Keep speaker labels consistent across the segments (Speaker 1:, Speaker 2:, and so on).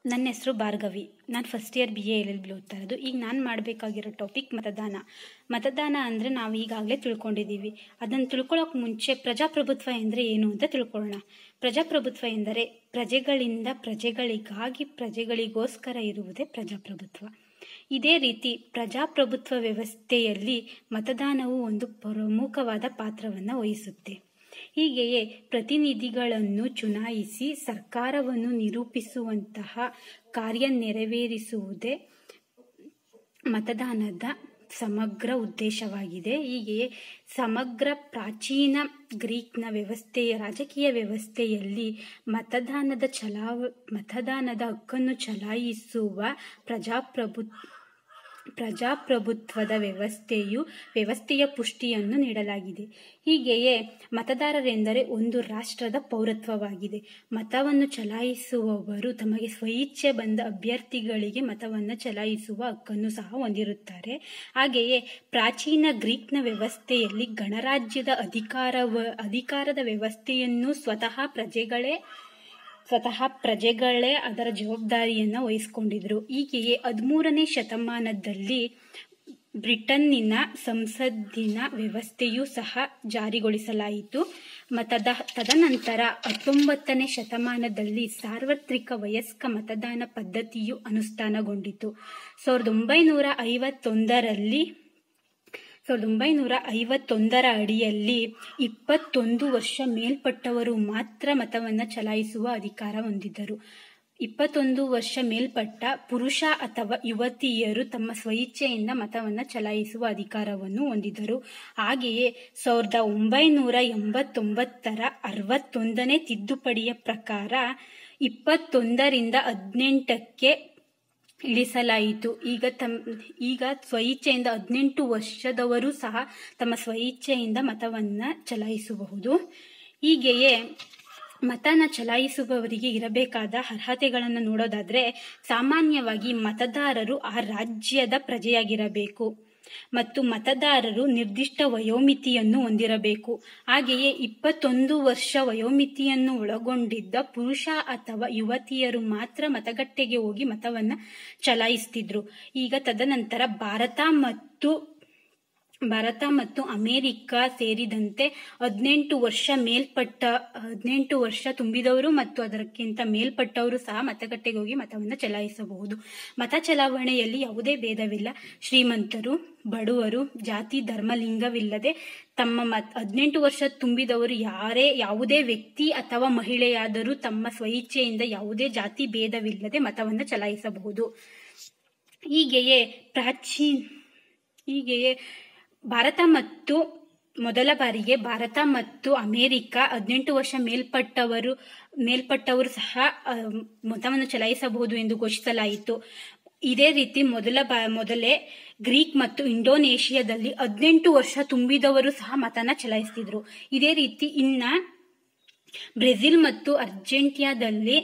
Speaker 1: ನನ್ನ ಹೆಸರು ಭಾರ್ಗವಿ ನಾನು first year B A L L B ಓದ್ತಾ ಇರೋದು ಈಗ ನಾನು ಮಾಡಬೇಕಾಗಿರೋ ಟಾಪಿಕ್ ಮತದಾನ ಮತದಾನ ಅಂದರೆ ನಾವು ಈಗಾಗಲೇ ತಿಳ್ಕೊಂಡಿದ್ದೀವಿ ಅದನ್ನು ತಿಳ್ಕೊಳ್ಳೋಕೆ ಮುಂಚೆ ಪ್ರಜಾಪ್ರಭುತ್ವ ಎಂದರೆ ಏನು ಅಂತ ತಿಳ್ಕೊಳ್ಳೋಣ ಪ್ರಜಾಪ್ರಭುತ್ವ ಎಂದರೆ ಪ್ರಜೆಗಳಿಂದ ಪ್ರಜೆಗಳಿಗಾಗಿ ಪ್ರಜೆಗಳಿಗೋಸ್ಕರ ಇರುವುದೇ ಪ್ರಜಾಪ್ರಭುತ್ವ ಇದೇ ರೀತಿ ಪ್ರಜಾಪ್ರಭುತ್ವ ವ್ಯವಸ್ಥೆಯಲ್ಲಿ ಮತದಾನವು ಒಂದು ಪ್ರಮುಖವಾದ ಪಾತ್ರವನ್ನು ವಹಿಸುತ್ತೆ ಹೀಗೆಯೇ ಪ್ರತಿನಿಧಿಗಳನ್ನು ಚುನಾಯಿಸಿ ಸರ್ಕಾರವನ್ನು ನಿರೂಪಿಸುವಂತಹ ಕಾರ್ಯ ನೆರವೇರಿಸುವುದೇ ಮತದಾನದ ಸಮಗ್ರ ಉದ್ದೇಶವಾಗಿದೆ ಹೀಗೆಯೇ ಸಮಗ್ರ ಪ್ರಾಚೀನ ಗ್ರೀಕ್ನ ವ್ಯವಸ್ಥೆಯ ರಾಜಕೀಯ ವ್ಯವಸ್ಥೆಯಲ್ಲಿ ಮತದಾನದ ಚಲಾವ ಮತದಾನದ ಹಕ್ಕನ್ನು ಚಲಾಯಿಸುವ ಪ್ರಜಾಪ್ರಭು ಪ್ರಜಾಪ್ರಭುತ್ವದ ವ್ಯವಸ್ಥೆಯು ವ್ಯವಸ್ಥೆಯ ಪುಷ್ಟಿಯನ್ನು ನೀಡಲಾಗಿದೆ ಹೀಗೆಯೇ ಮತದಾರರೆಂದರೆ ಒಂದು ರಾಷ್ಟ್ರದ ಪೌರತ್ವವಾಗಿದೆ ಮತವನ್ನು ಚಲಾಯಿಸುವವರು ತಮಗೆ ಸ್ವಇಚ್ಛೆ ಬಂದ ಅಭ್ಯರ್ಥಿಗಳಿಗೆ ಮತವನ್ನು ಚಲಾಯಿಸುವ ಹಕ್ಕನ್ನು ಸಹ ಹೊಂದಿರುತ್ತಾರೆ ಹಾಗೆಯೇ ಪ್ರಾಚೀನ ಗ್ರೀಕ್ನ ವ್ಯವಸ್ಥೆಯಲ್ಲಿ ಗಣರಾಜ್ಯದ ಅಧಿಕಾರವ ಅಧಿಕಾರದ ವ್ಯವಸ್ಥೆಯನ್ನು ಸ್ವತಃ ಪ್ರಜೆಗಳೇ ಸ್ವತಃ ಪ್ರಜೆಗಳೇ ಅದರ ಜವಾಬ್ದಾರಿಯನ್ನು ವಹಿಸಿಕೊಂಡಿದ್ರು ಹೀಗೆಯೇ ಹದಿಮೂರನೇ ಶತಮಾನದಲ್ಲಿ ಬ್ರಿಟನ್ನಿನ ಸಂಸತ್ತಿನ ವ್ಯವಸ್ಥೆಯೂ ಸಹ ಜಾರಿಗೊಳಿಸಲಾಯಿತು ಮತದ ತದನಂತರ ಹತ್ತೊಂಬತ್ತನೇ ಶತಮಾನದಲ್ಲಿ ಸಾರ್ವತ್ರಿಕ ವಯಸ್ಕ ಮತದಾನ ಪದ್ಧತಿಯು ಅನುಷ್ಠಾನಗೊಂಡಿತು ಸಾವಿರದ ಒಂಬೈನೂರ ಐವತ್ತೊಂದರಲ್ಲಿ ಸಾವಿರದ ಒಂಬೈನೂರ ಐವತ್ತೊಂದರ ಅಡಿಯಲ್ಲಿ ಇಪ್ಪತ್ತೊಂದು ವರ್ಷ ಮೇಲ್ಪಟ್ಟವರು ಮಾತ್ರ ಮತವನ್ನು ಚಲಾಯಿಸುವ ಅಧಿಕಾರ ಹೊಂದಿದ್ದರು ಇಪ್ಪತ್ತೊಂದು ವರ್ಷ ಮೇಲ್ಪಟ್ಟ ಪುರುಷ ಅಥವಾ ಯುವತಿಯರು ತಮ್ಮ ಸ್ವಇಚ್ಛೆಯಿಂದ ಮತವನ್ನು ಚಲಾಯಿಸುವ ಅಧಿಕಾರವನ್ನು ಹೊಂದಿದ್ದರು ಹಾಗೆಯೇ ಸಾವಿರದ ಒಂಬೈನೂರ ಎಂಬತ್ತೊಂಬತ್ತರ ಅರವತ್ತೊಂದನೇ ತಿದ್ದುಪಡಿಯ ಪ್ರಕಾರ ಇಪ್ಪತ್ತೊಂದರಿಂದ ಹದಿನೆಂಟಕ್ಕೆ ಇಳಿಸಲಾಯಿತು ಈಗ ತಮ್ ಈಗ ಸ್ವಇಚ್ಛೆಯಿಂದ ಹದಿನೆಂಟು ವರ್ಷದವರು ಸಹ ತಮ್ಮ ಸ್ವಇಚ್ಛೆಯಿಂದ ಮತವನ್ನು ಚಲಾಯಿಸಬಹುದು ಹೀಗೆಯೇ ಮತನ ಚಲಾಯಿಸುವವರಿಗೆ ಇರಬೇಕಾದ ಅರ್ಹತೆಗಳನ್ನು ನೋಡೋದಾದ್ರೆ ಸಾಮಾನ್ಯವಾಗಿ ಮತದಾರರು ಆ ರಾಜ್ಯದ ಪ್ರಜೆಯಾಗಿರಬೇಕು ಮತ್ತು ಮತದಾರರು ನಿರ್ದಿಷ್ಟ ವಯೋಮಿತಿಯನ್ನು ಹೊಂದಿರಬೇಕು ಹಾಗೆಯೇ ಇಪ್ಪತ್ತೊಂದು ವರ್ಷ ವಯೋಮಿತಿಯನ್ನು ಒಳಗೊಂಡಿದ್ದ ಪುರುಷ ಅಥವಾ ಯುವತಿಯರು ಮಾತ್ರ ಮತಗಟ್ಟೆಗೆ ಹೋಗಿ ಮತವನ್ನು ಚಲಾಯಿಸ್ತಿದ್ರು ಈಗ ತದನಂತರ ಭಾರತ ಮತ್ತು ಭಾರತ ಮತ್ತು ಅಮೆರಿಕ ಸೇರಿದಂತೆ ಹದಿನೆಂಟು ವರ್ಷ ಮೇಲ್ಪಟ್ಟ ಹದಿನೆಂಟು ವರ್ಷ ತುಂಬಿದವರು ಮತ್ತು ಅದಕ್ಕಿಂತ ಮೇಲ್ಪಟ್ಟವರು ಸಹ ಮತಗಟ್ಟೆಗೆ ಹೋಗಿ ಮತವನ್ನು ಚಲಾಯಿಸಬಹುದು ಮತ ಚಲಾವಣೆಯಲ್ಲಿ ಯಾವುದೇ ಭೇದವಿಲ್ಲ ಶ್ರೀಮಂತರು ಬಡವರು ಜಾತಿ ಧರ್ಮ ಲಿಂಗವಿಲ್ಲದೆ ತಮ್ಮ ಮತ್ ಹದಿನೆಂಟು ವರ್ಷ ತುಂಬಿದವರು ಯಾರೇ ಯಾವುದೇ ವ್ಯಕ್ತಿ ಅಥವಾ ಮಹಿಳೆಯಾದರೂ ತಮ್ಮ ಸ್ವಇಚ್ಛೆಯಿಂದ ಯಾವುದೇ ಜಾತಿ ಭೇದವಿಲ್ಲದೆ ಮತವನ್ನು ಚಲಾಯಿಸಬಹುದು ಹೀಗೆಯೇ ಪ್ರಾಚೀನ ಹೀಗೆಯೇ ಭಾರತ ಮತ್ತು ಮೊದಲ ಬಾರಿಗೆ ಭಾರತ ಮತ್ತು ಅಮೆರಿಕ ಹದಿನೆಂಟು ವರ್ಷ ಮೇಲ್ಪಟ್ಟವರು ಮೇಲ್ಪಟ್ಟವರು ಸಹ ಮತವನ್ನು ಚಲಾಯಿಸಬಹುದು ಎಂದು ಘೋಷಿಸಲಾಯಿತು ಇದೇ ರೀತಿ ಮೊದಲ ಬಾ ಮೊದಲೇ ಗ್ರೀಕ್ ಮತ್ತು ಇಂಡೋನೇಷಿಯಾದಲ್ಲಿ ಹದಿನೆಂಟು ವರ್ಷ ತುಂಬಿದವರು ಸಹ ಮತನ ಚಲಾಯಿಸ್ತಿದ್ರು ಇದೇ ರೀತಿ ಇನ್ನ ಬ್ರೆಜಿಲ್ ಮತ್ತು ಅರ್ಜೆಂಟಿಯಾದಲ್ಲಿ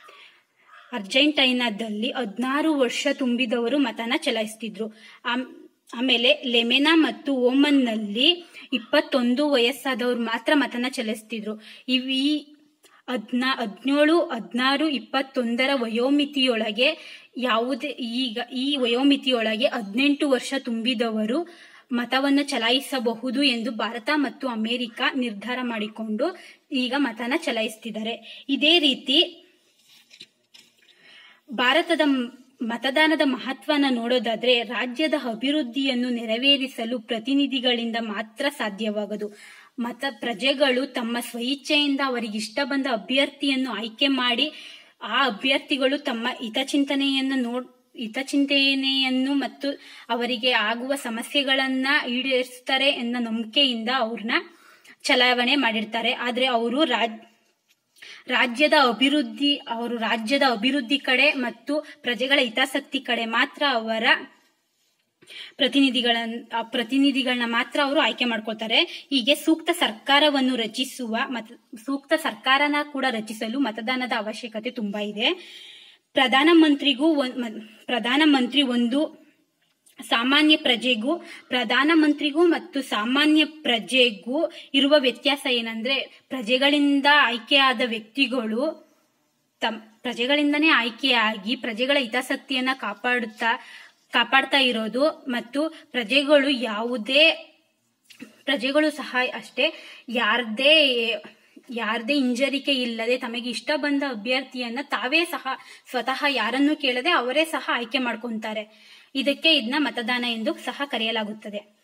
Speaker 1: ಅರ್ಜೆಂಟೈನಾದಲ್ಲಿ ಹದಿನಾರು ವರ್ಷ ತುಂಬಿದವರು ಮತನ ಚಲಾಯಿಸ್ತಿದ್ರು ಆಮೇಲೆ ಲೆಮೆನಾ ಮತ್ತು ಓಮನ್ನಲ್ಲಿ ಇಪ್ಪತ್ತೊಂದು ವಯಸ್ಸಾದವರು ಮಾತ್ರ ಮತನ ಚಲಾಯಿಸ್ತಿದ್ರು ಇವು ಈ ಹದ್ನಾ ಹದಿನೇಳು ಹದಿನಾರು ಇಪ್ಪತ್ತೊಂದರ ವಯೋಮಿತಿಯೊಳಗೆ ಯಾವುದೇ ಈಗ ಈ ವಯೋಮಿತಿಯೊಳಗೆ ಹದಿನೆಂಟು ವರ್ಷ ತುಂಬಿದವರು ಮತವನ್ನು ಚಲಾಯಿಸಬಹುದು ಎಂದು ಭಾರತ ಮತ್ತು ಅಮೆರಿಕ ನಿರ್ಧಾರ ಮಾಡಿಕೊಂಡು ಈಗ ಮತನ ಚಲಾಯಿಸ್ತಿದ್ದಾರೆ ಇದೇ ರೀತಿ ಭಾರತದ ಮತದಾನದ ಮಹತ್ವನ ನೋಡೋದಾದ್ರೆ ರಾಜ್ಯದ ಅಭಿವೃದ್ಧಿಯನ್ನು ನೆರವೇರಿಸಲು ಪ್ರತಿನಿಧಿಗಳಿಂದ ಮಾತ್ರ ಸಾಧ್ಯವಾಗದು ಮತ ಪ್ರಜೆಗಳು ತಮ್ಮ ಸ್ವಇಚ್ಛೆಯಿಂದ ಅವರಿಗೆ ಇಷ್ಟ ಬಂದ ಅಭ್ಯರ್ಥಿಯನ್ನು ಆಯ್ಕೆ ಮಾಡಿ ಆ ಅಭ್ಯರ್ಥಿಗಳು ತಮ್ಮ ಹಿತಚಿಂತನೆಯನ್ನು ನೋಡ್ ಹಿತಚಿಂತನೆಯನ್ನು ಮತ್ತು ಅವರಿಗೆ ಆಗುವ ಸಮಸ್ಯೆಗಳನ್ನ ಈಡೇರಿಸ್ತಾರೆ ಎನ್ನೋ ನಂಬಿಕೆಯಿಂದ ಅವ್ರನ್ನ ಚಲಾವಣೆ ಮಾಡಿರ್ತಾರೆ ಆದ್ರೆ ಅವರು ರಾಜ್ ರಾಜ್ಯದ ಅಭಿವೃದ್ಧಿ ಅವರು ರಾಜ್ಯದ ಅಭಿವೃದ್ಧಿ ಕಡೆ ಮತ್ತು ಪ್ರಜೆಗಳ ಹಿತಾಸಕ್ತಿ ಕಡೆ ಮಾತ್ರ ಅವರ ಪ್ರತಿನಿಧಿಗಳನ್ನ ಪ್ರತಿನಿಧಿಗಳನ್ನ ಮಾತ್ರ ಅವರು ಆಯ್ಕೆ ಮಾಡ್ಕೊಳ್ತಾರೆ ಹೀಗೆ ಸೂಕ್ತ ಸರ್ಕಾರವನ್ನು ರಚಿಸುವ ಮತ ಸೂಕ್ತ ಸರ್ಕಾರನ ಕೂಡ ರಚಿಸಲು ಮತದಾನದ ಅವಶ್ಯಕತೆ ತುಂಬಾ ಇದೆ ಪ್ರಧಾನಮಂತ್ರಿಗೂ ಪ್ರಧಾನಮಂತ್ರಿ ಒಂದು ಸಾಮಾನ್ಯ ಪ್ರಜೆಗೂ ಪ್ರಧಾನಮಂತ್ರಿಗೂ ಮತ್ತು ಸಾಮಾನ್ಯ ಪ್ರಜೆಗೂ ಇರುವ ವ್ಯತ್ಯಾಸ ಏನಂದ್ರೆ ಪ್ರಜೆಗಳಿಂದ ಆಯ್ಕೆಯಾದ ವ್ಯಕ್ತಿಗಳು ತಮ್ ಪ್ರಜೆಗಳಿಂದನೇ ಆಯ್ಕೆಯಾಗಿ ಪ್ರಜೆಗಳ ಹಿತಾಸಕ್ತಿಯನ್ನ ಕಾಪಾಡುತ್ತಾ ಕಾಪಾಡ್ತಾ ಇರೋದು ಮತ್ತು ಪ್ರಜೆಗಳು ಯಾವುದೇ ಪ್ರಜೆಗಳು ಸಹ ಅಷ್ಟೇ ಯಾರದೇ ಯಾರದೇ ಹಿಂಜರಿಕೆ ಇಲ್ಲದೆ ತಮಗೆ ಇಷ್ಟ ಬಂದ ಅಭ್ಯರ್ಥಿಯನ್ನ ತಾವೇ ಸಹ ಸ್ವತಃ ಯಾರನ್ನೂ ಕೇಳದೆ ಅವರೇ ಸಹ ಆಯ್ಕೆ ಮಾಡ್ಕೊಂತಾರೆ ಇದಕ್ಕೆ ಇದನ್ನ ಮತದಾನ ಎಂದು ಸಹ ಕರೆಯಲಾಗುತ್ತದೆ